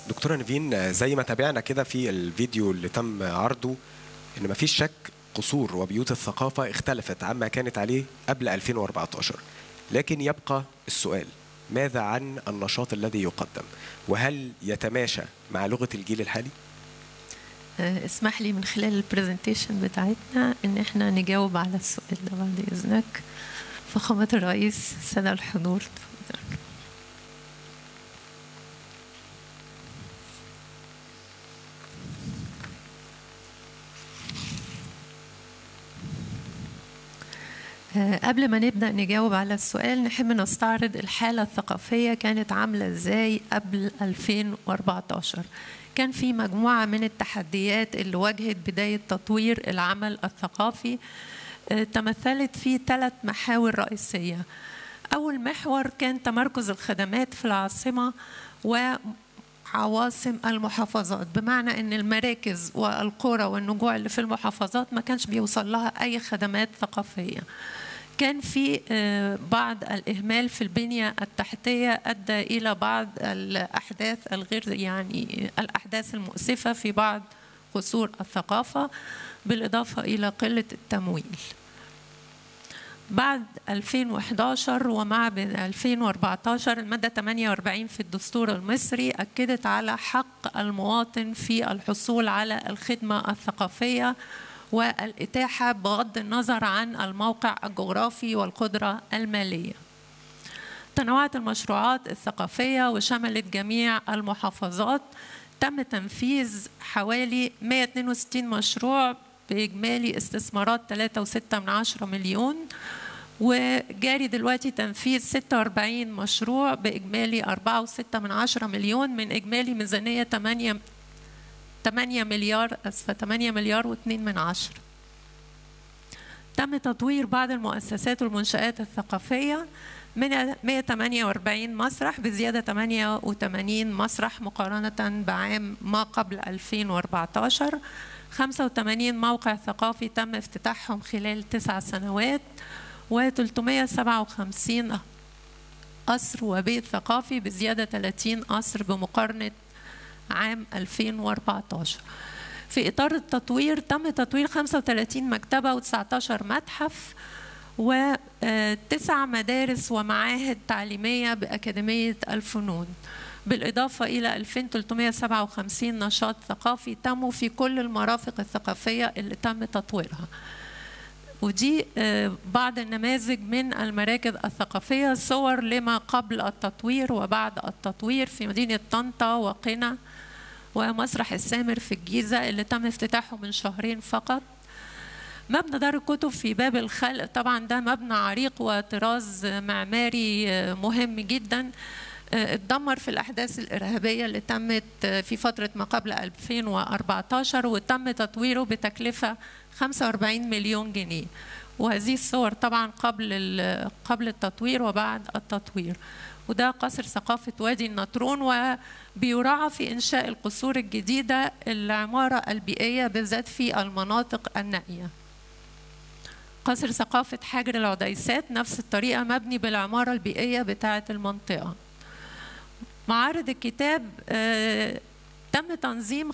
دكتورة نيفين زي ما تابعنا كده في الفيديو اللي تم عرضه ان مفيش شك قصور وبيوت الثقافة اختلفت عما كانت عليه قبل 2014 لكن يبقى السؤال ماذا عن النشاط الذي يقدم وهل يتماشى مع لغة الجيل الحالي؟ آه، اسمح لي من خلال البرزنتيشن بتاعتنا ان احنا نجاوب على السؤال ده بعد اذنك فخامة الرئيس السادة الحضور اتفضل. آه، قبل ما نبدأ نجاوب على السؤال نحب نستعرض الحالة الثقافية كانت عاملة ازاي قبل 2014 كان في مجموعة من التحديات اللي واجهت بداية تطوير العمل الثقافي آه، تمثلت في ثلاث محاور رئيسية أول محور كان تمركز الخدمات في العاصمة وعواصم المحافظات بمعنى أن المراكز والقرى والنجوع اللي في المحافظات ما كانش بيوصل لها أي خدمات ثقافية كان في آه، بعض الإهمال في البنية التحتية أدى إلى بعض الأحداث الغير يعني الأحداث المؤسفة في بعض قصور الثقافة بالإضافة إلى قلة التمويل بعد 2011 ومع بين 2014 المادة 48 في الدستور المصري أكدت على حق المواطن في الحصول على الخدمة الثقافية والإتاحة بغض النظر عن الموقع الجغرافي والقدرة المالية تنوعت المشروعات الثقافية وشملت جميع المحافظات تم تنفيذ حوالي 162 مشروع بإجمالي استثمارات 3.6 مليون وجاري دلوقتي تنفيذ 46 مشروع بإجمالي 4.6 مليون من إجمالي ميزانية 8 8 مليار أسفة 8 مليار و2 من عشرة تم تطوير بعض المؤسسات والمنشآت الثقافية من 148 مسرح بزيادة 88 مسرح مقارنة بعام ما قبل 2014 85 موقع ثقافي تم افتتاحهم خلال تسع سنوات و357 قصر وبيت ثقافي بزيادة 30 قصر بمقارنة عام 2014 في إطار التطوير تم تطوير 35 مكتبة و19 متحف وتسع مدارس ومعاهد تعليمية بأكاديمية الفنون بالإضافة إلى 2357 نشاط ثقافي تموا في كل المرافق الثقافية اللي تم تطويرها ودي آه، بعض النماذج من المراكز الثقافية صور لما قبل التطوير وبعد التطوير في مدينة طنطا وقنا ومسرح السامر في الجيزة اللي تم افتتاحه من شهرين فقط مبنى دار الكتب في باب الخلق طبعا ده مبنى عريق وطراز معماري آه، مهم جدا آه، اتدمر في الأحداث الإرهابية اللي تمت آه، في فترة ما قبل 2014 وتم تطويره بتكلفة 45 مليون جنيه وهذه الصور طبعا قبل ال- قبل التطوير وبعد التطوير وده قصر ثقافة وادي النطرون وبيراعى في إنشاء القصور الجديدة العمارة البيئية بالذات في المناطق النائية قصر ثقافة حجر العديسات نفس الطريقة مبني بالعمارة البيئية بتاعة المنطقة معارض الكتاب آه، تم تنظيم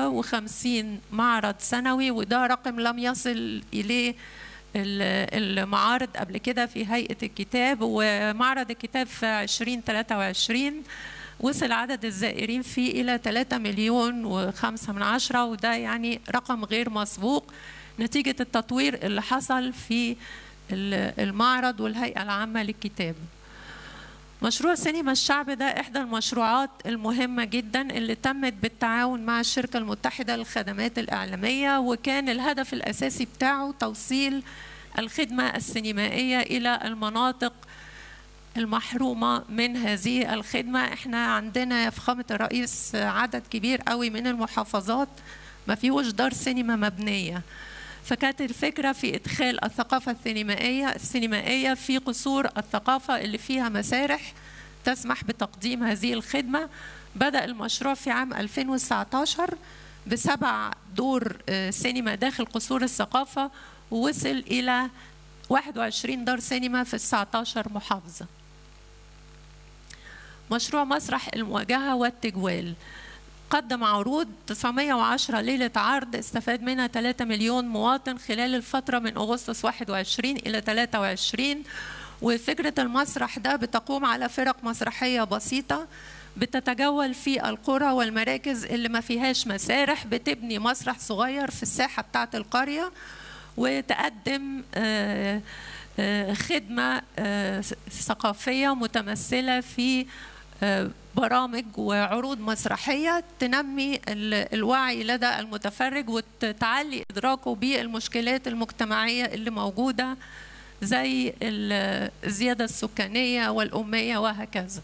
55 معرض سنوي وده رقم لم يصل إليه ال- المعارض قبل كده في هيئة الكتاب ومعرض الكتاب في 2023 وصل عدد الزائرين فيه إلى 3 مليون وخمسة من عشرة وده يعني رقم غير مسبوق نتيجة التطوير اللي حصل في ال- المعرض والهيئة العامة للكتاب مشروع سينما الشعب ده إحدى المشروعات المهمة جدا اللي تمت بالتعاون مع الشركة المتحدة للخدمات الإعلامية وكان الهدف الأساسي بتاعه توصيل الخدمة السينمائية إلى المناطق المحرومة من هذه الخدمة احنا عندنا يا فخامة الرئيس عدد كبير قوي من المحافظات ما فيهوش دار سينما مبنية فكانت الفكرة في إدخال الثقافة السينمائية السينمائية في قصور الثقافة اللي فيها مسارح تسمح بتقديم هذه الخدمة بدأ المشروع في عام 2019 بسبع دور آه، سينما داخل قصور الثقافة ووصل إلى 21 دار سينما في 19 محافظة مشروع مسرح المواجهة والتجوال قدم عروض 910 ليلة عرض استفاد منها 3 مليون مواطن خلال الفترة من أغسطس 21 إلى 23 وفكرة المسرح ده بتقوم على فرق مسرحية بسيطة بتتجول في القرى والمراكز اللي ما فيهاش مسارح بتبني مسرح صغير في الساحة بتاعة القرية وتقدم آه، آه، خدمة آه، ثقافية متمثلة في آه، برامج وعروض مسرحية تنمي ال- الوعي لدى المتفرج وتعلي إدراكه بالمشكلات المجتمعية اللي موجودة زي ال- الزيادة السكانية والأمية وهكذا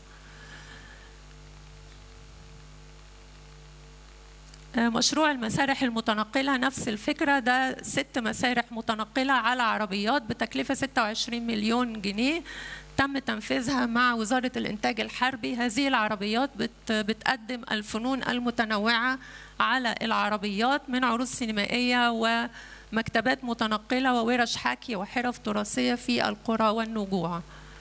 آه، مشروع المسارح المتنقلة نفس الفكرة ده ست مسارح متنقلة على عربيات بتكلفة 26 مليون جنيه تم تنفيذها مع وزارة الإنتاج الحربي هذه العربيات بت بتقدم الفنون المتنوعة على العربيات من عروض سينمائية ومكتبات متنقلة وورش حكي وحرف تراثية في القرى والنجوع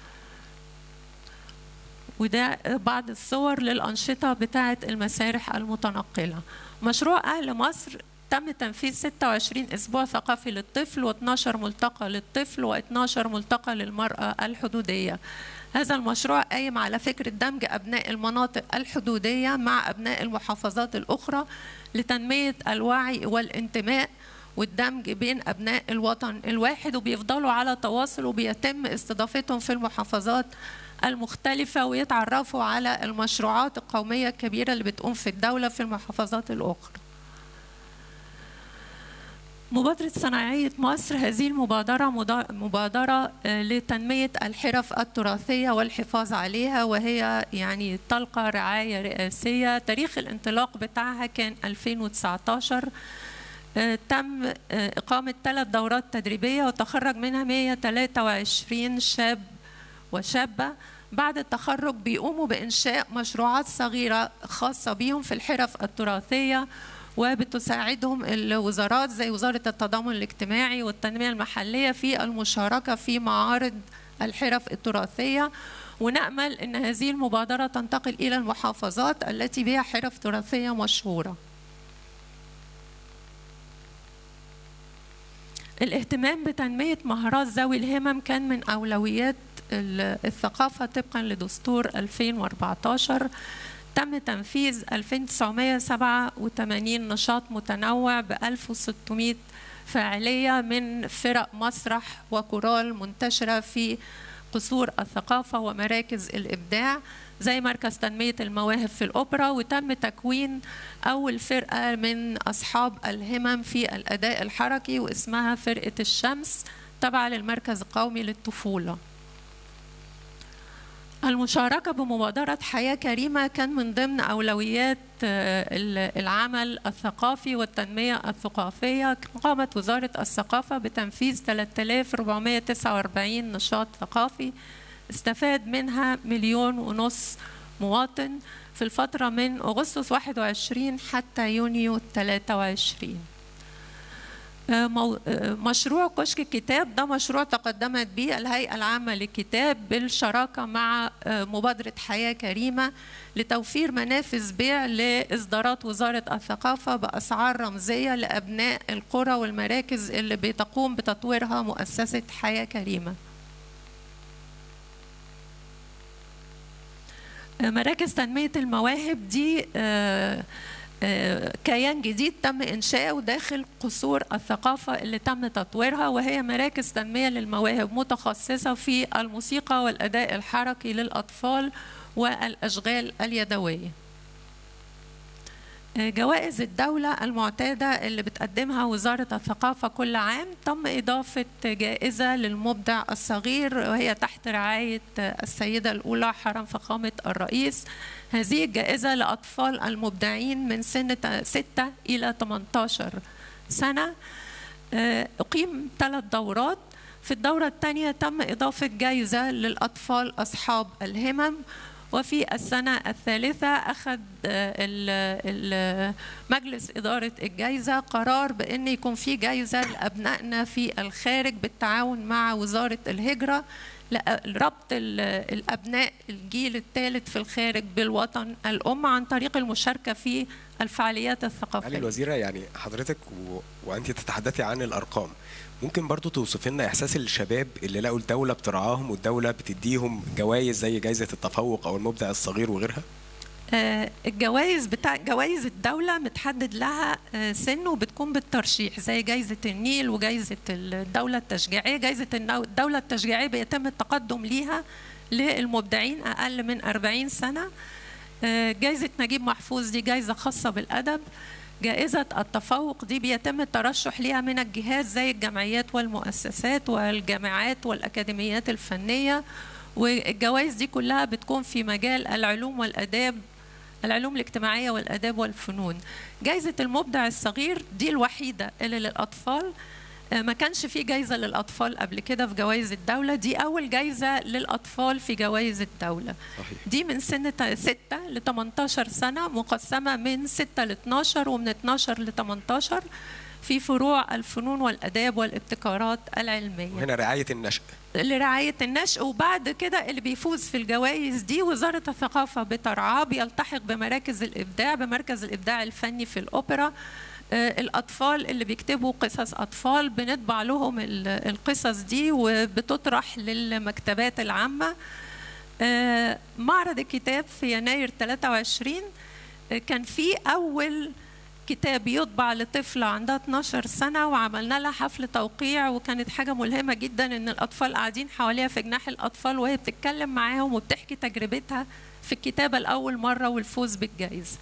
وده بعض الصور للأنشطة بتاعة المسارح المتنقلة مشروع أهل مصر تم تنفيذ 26 أسبوع ثقافي للطفل و12 ملتقى للطفل و12 ملتقى للمرأة الحدودية هذا المشروع قايم على فكرة دمج أبناء المناطق الحدودية مع أبناء المحافظات الأخرى لتنمية الوعي والانتماء والدمج بين أبناء الوطن الواحد وبيفضلوا على تواصل وبيتم استضافتهم في المحافظات المختلفة ويتعرفوا على المشروعات القومية الكبيرة اللي بتقوم في الدولة في المحافظات الأخرى مبادرة صناعية مصر هذه المبادرة مدا- مبادرة آه، لتنمية الحرف التراثية والحفاظ عليها وهي يعني تلقى رعاية رئاسية تاريخ الانطلاق بتاعها كان 2019 آه، تم آه، إقامة ثلاث دورات تدريبية وتخرج منها 123 شاب وشابة بعد التخرج بيقوموا بإنشاء مشروعات صغيرة خاصة بيهم في الحرف التراثية وبتساعدهم الوزارات زي وزارة التضامن الاجتماعي والتنمية المحلية في المشاركة في معارض الحرف التراثية ونأمل أن هذه المبادرة تنتقل إلى المحافظات التي بها حرف تراثية مشهورة الاهتمام بتنمية مهارات ذوي الهمم كان من أولويات ال- الثقافة طبقا لدستور 2014 تم تنفيذ 2987 نشاط متنوع ب 1600 فاعلية من فرق مسرح وكورال منتشرة في قصور الثقافة ومراكز الإبداع زي مركز تنمية المواهب في الأوبرا وتم تكوين أول فرقة من أصحاب الهمم في الأداء الحركي واسمها فرقة الشمس تابعة للمركز القومي للطفولة المشاركة بمبادرة حياة كريمة كان من ضمن أولويات آه، ال- العمل الثقافي والتنمية الثقافية قامت وزارة الثقافة بتنفيذ 3449 نشاط ثقافي استفاد منها مليون ونص مواطن في الفترة من أغسطس 21 حتى يونيو 23 آه، مو- آه، مشروع كشك الكتاب ده مشروع تقدمت به الهيئة العامة للكتاب بالشراكة مع آه، مبادرة حياة كريمة لتوفير منافذ بيع لإصدارات وزارة الثقافة بأسعار رمزية لأبناء القرى والمراكز اللي بتقوم بتطويرها مؤسسة حياة كريمة مراكز تنمية المواهب دي آه، آه، كيان جديد تم إنشاؤه داخل قصور الثقافة اللي تم تطويرها وهي مراكز تنمية للمواهب متخصصة في الموسيقى والأداء الحركي للأطفال والأشغال اليدوية جوائز الدولة المعتادة اللي بتقدمها وزارة الثقافة كل عام تم إضافة جائزة للمبدع الصغير وهي تحت رعاية السيدة الأولى حرم فخامة الرئيس هذه الجائزة لأطفال المبدعين من سن 6 إلى 18 سنة آه، أقيم ثلاث دورات في الدورة الثانية تم إضافة جائزة للأطفال أصحاب الهمم وفي السنة الثالثة أخذ آه، ال- ال- مجلس إدارة الجائزة قرار بأن يكون في جائزة لأبنائنا في الخارج بالتعاون مع وزارة الهجرة ربط الابناء الجيل الثالث في الخارج بالوطن الام عن طريق المشاركه في الفعاليات الثقافيه. علي الوزيره يعني حضرتك و... وانت تتحدثي عن الارقام ممكن برضو توصف لنا احساس الشباب اللي لقوا الدوله بترعاهم والدوله بتديهم جوائز زي جائزه التفوق او المبدع الصغير وغيرها؟ الجوائز بتاع جوائز الدولة متحدد لها سن وبتكون بالترشيح زي جائزة النيل وجائزة الدولة التشجيعية جائزة الدولة التشجيعية بيتم التقدم ليها للمبدعين أقل من 40 سنة جائزة نجيب محفوظ دي جائزة خاصة بالأدب جائزة التفوق دي بيتم الترشح ليها من الجهات زي الجمعيات والمؤسسات والجامعات والأكاديميات الفنية والجوائز دي كلها بتكون في مجال العلوم والآداب العلوم الاجتماعية والآداب والفنون جائزة المبدع الصغير دي الوحيدة اللي للأطفال ما كانش في جايزة للأطفال قبل كده في جوائز الدولة دي أول جايزة للأطفال في جوائز الدولة صحيح. دي من سن 6 ل 18 سنة مقسمة من 6 ل 12 ومن 12 ل 18 في فروع الفنون والآداب والابتكارات العلمية وهنا رعايه النشء لرعاية النشء وبعد كده اللي بيفوز في الجوائز دي وزارة الثقافة بترعاه بيلتحق بمراكز الإبداع بمركز الإبداع الفني في الأوبرا الأطفال اللي بيكتبوا قصص أطفال بنطبع لهم القصص دي وبتطرح للمكتبات العامة معرض الكتاب في يناير 23 كان في أول كتاب يطبع لطفلة عندها 12 سنة وعملنا لها حفل توقيع وكانت حاجة ملهمة جدا إن الأطفال قاعدين حواليها في جناح الأطفال وهي بتتكلم معاهم وبتحكي تجربتها في الكتابة لأول مرة والفوز بالجائزة.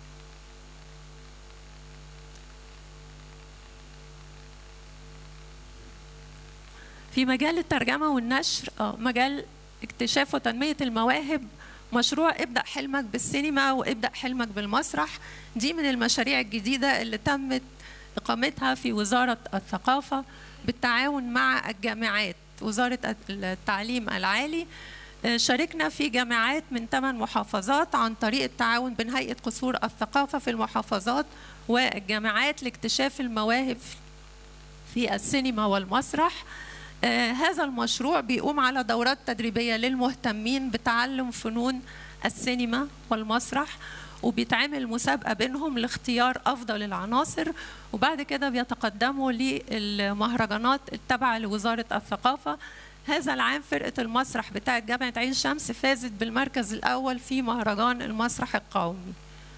في مجال الترجمة والنشر آه مجال اكتشاف وتنمية المواهب مشروع ابدأ حلمك بالسينما وابدأ حلمك بالمسرح دي من المشاريع الجديدة اللي تمت إقامتها في وزارة الثقافة بالتعاون مع الجامعات وزارة التعليم العالي شاركنا في جامعات من ثمان محافظات عن طريق التعاون بين هيئة قصور الثقافة في المحافظات والجامعات لاكتشاف المواهب في السينما والمسرح آه هذا المشروع بيقوم على دورات تدريبية للمهتمين بتعلم فنون السينما والمسرح وبيتعمل مسابقة بينهم لاختيار أفضل العناصر وبعد كده بيتقدموا للمهرجانات التابعة لوزارة الثقافة هذا العام فرقة المسرح بتاعت جامعة عين شمس فازت بالمركز الأول في مهرجان المسرح القومي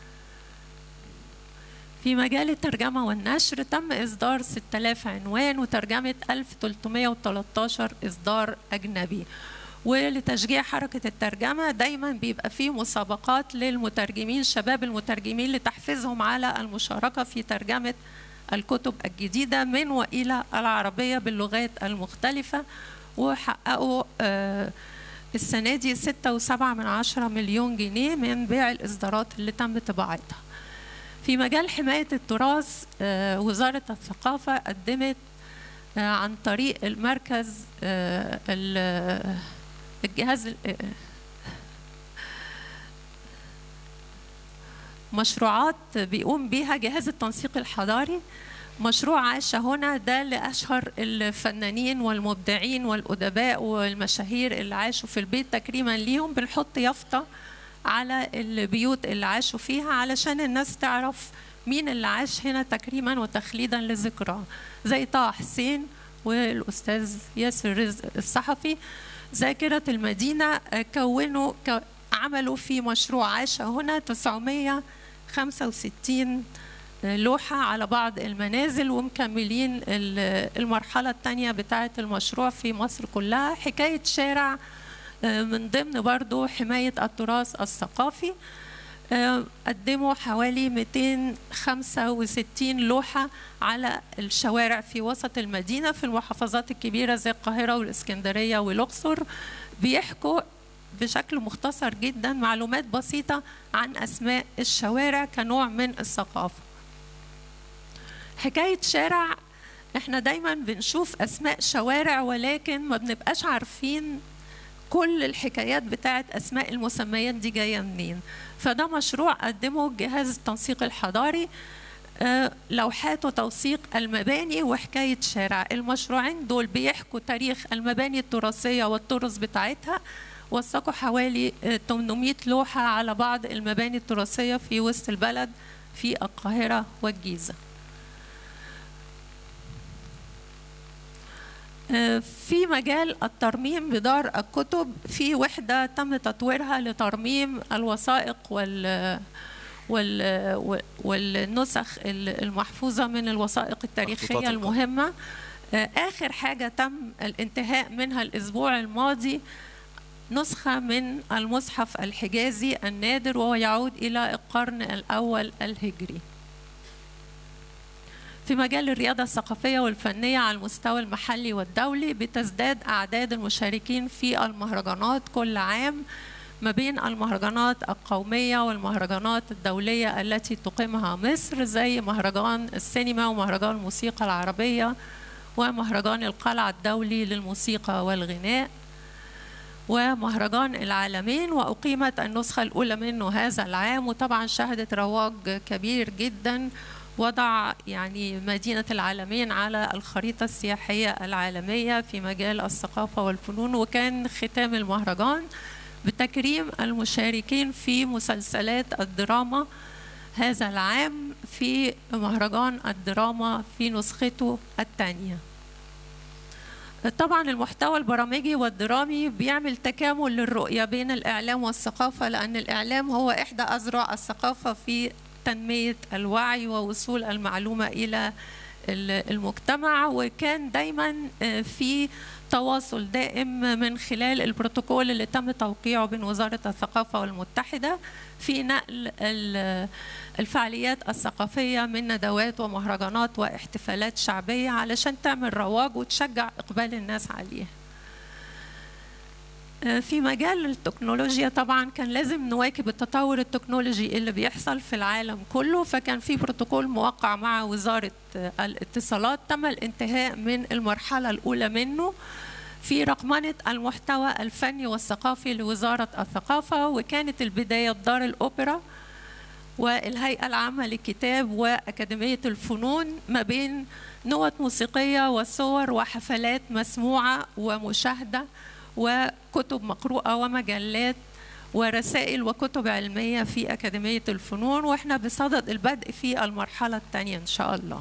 في مجال الترجمة والنشر تم إصدار 6000 عنوان وترجمة 1313 إصدار أجنبي ولتشجيع حركة الترجمة دايما بيبقى فيه مسابقات للمترجمين شباب المترجمين لتحفيزهم على المشاركة في ترجمة الكتب الجديدة من وإلى العربية باللغات المختلفة وحققوا آه السنة دي 6.7 من عشرة مليون جنيه من بيع الإصدارات اللي تم طباعتها في مجال حماية التراث آه وزارة الثقافة قدمت آه عن طريق المركز الجهاز مشروعات بيقوم بها جهاز التنسيق الحضاري مشروع عاش هنا ده لأشهر الفنانين والمبدعين والأدباء والمشاهير اللي عاشوا في البيت تكريما ليهم بنحط يافطة على البيوت اللي عاشوا فيها علشان الناس تعرف مين اللي عاش هنا تكريما وتخليدا لذكراه زي طه حسين والأستاذ ياسر رزق الصحفي ذاكرة المدينة كونوا عملوا في مشروع عاش هنا 965 لوحة على بعض المنازل ومكملين المرحلة الثانية بتاعة المشروع في مصر كلها حكاية شارع من ضمن برضو حماية التراث الثقافي قدموا حوالي 265 لوحة على الشوارع في وسط المدينة في المحافظات الكبيرة زي القاهرة والإسكندرية والأقصر بيحكوا بشكل مختصر جدا معلومات بسيطة عن أسماء الشوارع كنوع من الثقافة حكاية شارع احنا دايما بنشوف أسماء شوارع ولكن ما بنبقاش عارفين كل الحكايات بتاعت أسماء المسميات دي جاية منين فده مشروع قدمه جهاز التنسيق الحضاري آه، لوحات وتوثيق المباني وحكاية شارع المشروعين دول بيحكوا تاريخ المباني التراثية والطرز بتاعتها وثقوا حوالي آه، 800 لوحة على بعض المباني التراثية في وسط البلد في القاهرة والجيزة آه، في مجال الترميم بدار الكتب في وحدة تم تطويرها لترميم الوثائق وال وال والنسخ المحفوظة من الوثائق التاريخية مخطوطات المهمة آه، آخر حاجة تم الانتهاء منها الأسبوع الماضي نسخة من المصحف الحجازي النادر وهو يعود إلى القرن الأول الهجري في مجال الرياضة الثقافية والفنية على المستوى المحلي والدولي بتزداد أعداد المشاركين في المهرجانات كل عام ما بين المهرجانات القومية والمهرجانات الدولية التي تقيمها مصر زي مهرجان السينما ومهرجان الموسيقى العربية ومهرجان القلعة الدولي للموسيقى والغناء ومهرجان العالمين وأقيمت النسخة الأولى منه هذا العام وطبعا شهدت رواج كبير جدا وضع يعني مدينة العالمين على الخريطة السياحية العالمية في مجال الثقافة والفنون وكان ختام المهرجان بتكريم المشاركين في مسلسلات الدراما هذا العام في مهرجان الدراما في نسخته الثانيه طبعا المحتوى البرامجي والدرامي بيعمل تكامل للرؤية بين الإعلام والثقافة لأن الإعلام هو إحدى أذرع الثقافة في تنمية الوعي ووصول المعلومة إلى ال- المجتمع وكان دايما آه، في تواصل دائم من خلال البروتوكول اللي تم توقيعه بين وزارة الثقافة والمتحدة في نقل ال- الفعاليات الثقافية من ندوات ومهرجانات واحتفالات شعبية علشان تعمل رواج وتشجع إقبال الناس عليها آه، في مجال التكنولوجيا طبعا كان لازم نواكب التطور التكنولوجي اللي بيحصل في العالم كله فكان في بروتوكول موقع مع وزارة آه، الاتصالات تم الانتهاء من المرحلة الأولى منه في رقمنة المحتوى الفني والثقافي لوزارة الثقافة وكانت البداية دار الأوبرا والهيئة العامة للكتاب وأكاديمية الفنون ما بين نوت موسيقية وصور وحفلات مسموعة ومشاهدة وكتب مقروءة ومجلات ورسائل وكتب علمية في أكاديمية الفنون وإحنا بصدد البدء في المرحلة الثانية إن شاء الله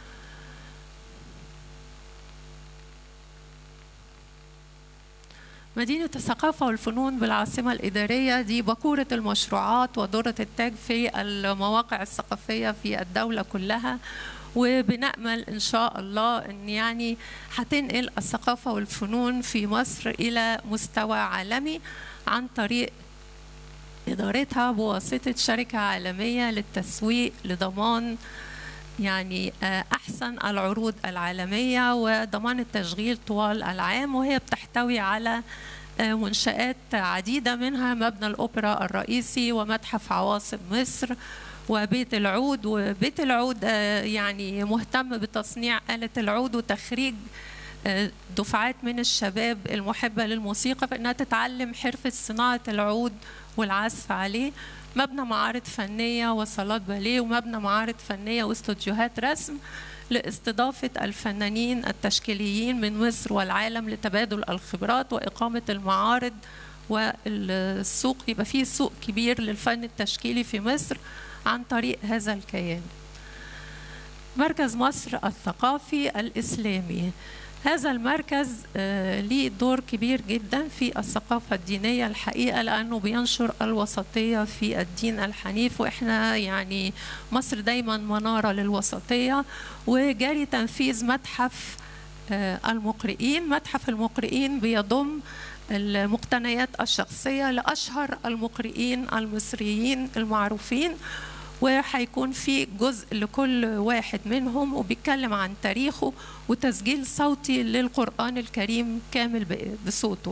مدينة الثقافة والفنون بالعاصمة الإدارية دي بكورة المشروعات ودورة التاج في المواقع الثقافية في الدولة كلها وبنأمل إن شاء الله أن يعني هتنقل الثقافة والفنون في مصر إلى مستوى عالمي عن طريق إدارتها بواسطة شركة عالمية للتسويق لضمان يعني آه، أحسن العروض العالمية وضمان التشغيل طوال العام وهي بتحتوي على آه، منشآت عديدة منها مبنى الأوبرا الرئيسي ومتحف عواصم مصر وبيت العود وبيت العود آه، يعني مهتم بتصنيع آلة العود وتخريج آه، دفعات من الشباب المحبة للموسيقى فإنها تتعلم حرفة صناعة العود والعزف عليه مبنى معارض فنية وصالات باليه ومبنى معارض فنية واستوديوهات رسم لاستضافة الفنانين التشكيليين من مصر والعالم لتبادل الخبرات وإقامة المعارض والسوق يبقى فيه سوق كبير للفن التشكيلي في مصر عن طريق هذا الكيان مركز مصر الثقافي الإسلامي هذا المركز آه، ليه دور كبير جدا في الثقافة الدينية الحقيقة لأنه بينشر الوسطية في الدين الحنيف وإحنا يعني مصر دايما منارة للوسطية وجاري تنفيذ متحف آه، المقرئين متحف المقرئين بيضم المقتنيات الشخصية لأشهر المقرئين المصريين المعروفين وهيكون في جزء لكل واحد منهم وبيتكلم عن تاريخه وتسجيل صوتي للقرآن الكريم كامل ب- بصوته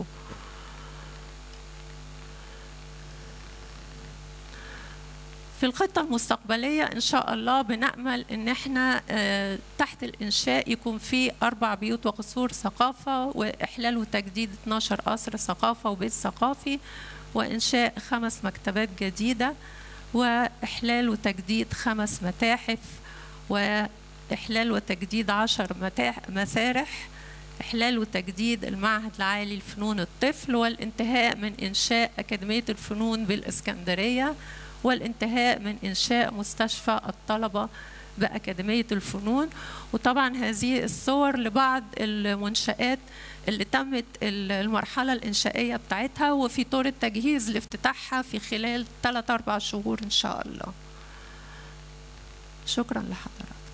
في الخطة المستقبلية إن شاء الله بنأمل إن إحنا آه، تحت الإنشاء يكون في أربع بيوت وقصور ثقافة وإحلال وتجديد 12 قصر ثقافة وبيت ثقافي وإنشاء خمس مكتبات جديدة وإحلال وتجديد خمس متاحف وإحلال وتجديد عشر متاح- مسارح إحلال وتجديد المعهد العالي لفنون الطفل والانتهاء من إنشاء أكاديمية الفنون بالإسكندرية والانتهاء من إنشاء مستشفى الطلبة بأكاديمية الفنون وطبعا هذه الصور لبعض المنشآت اللي تمت ال- المرحلة الإنشائية بتاعتها وفي طور التجهيز لافتتاحها في خلال 3 أربع شهور إن شاء الله شكرا لحضرتك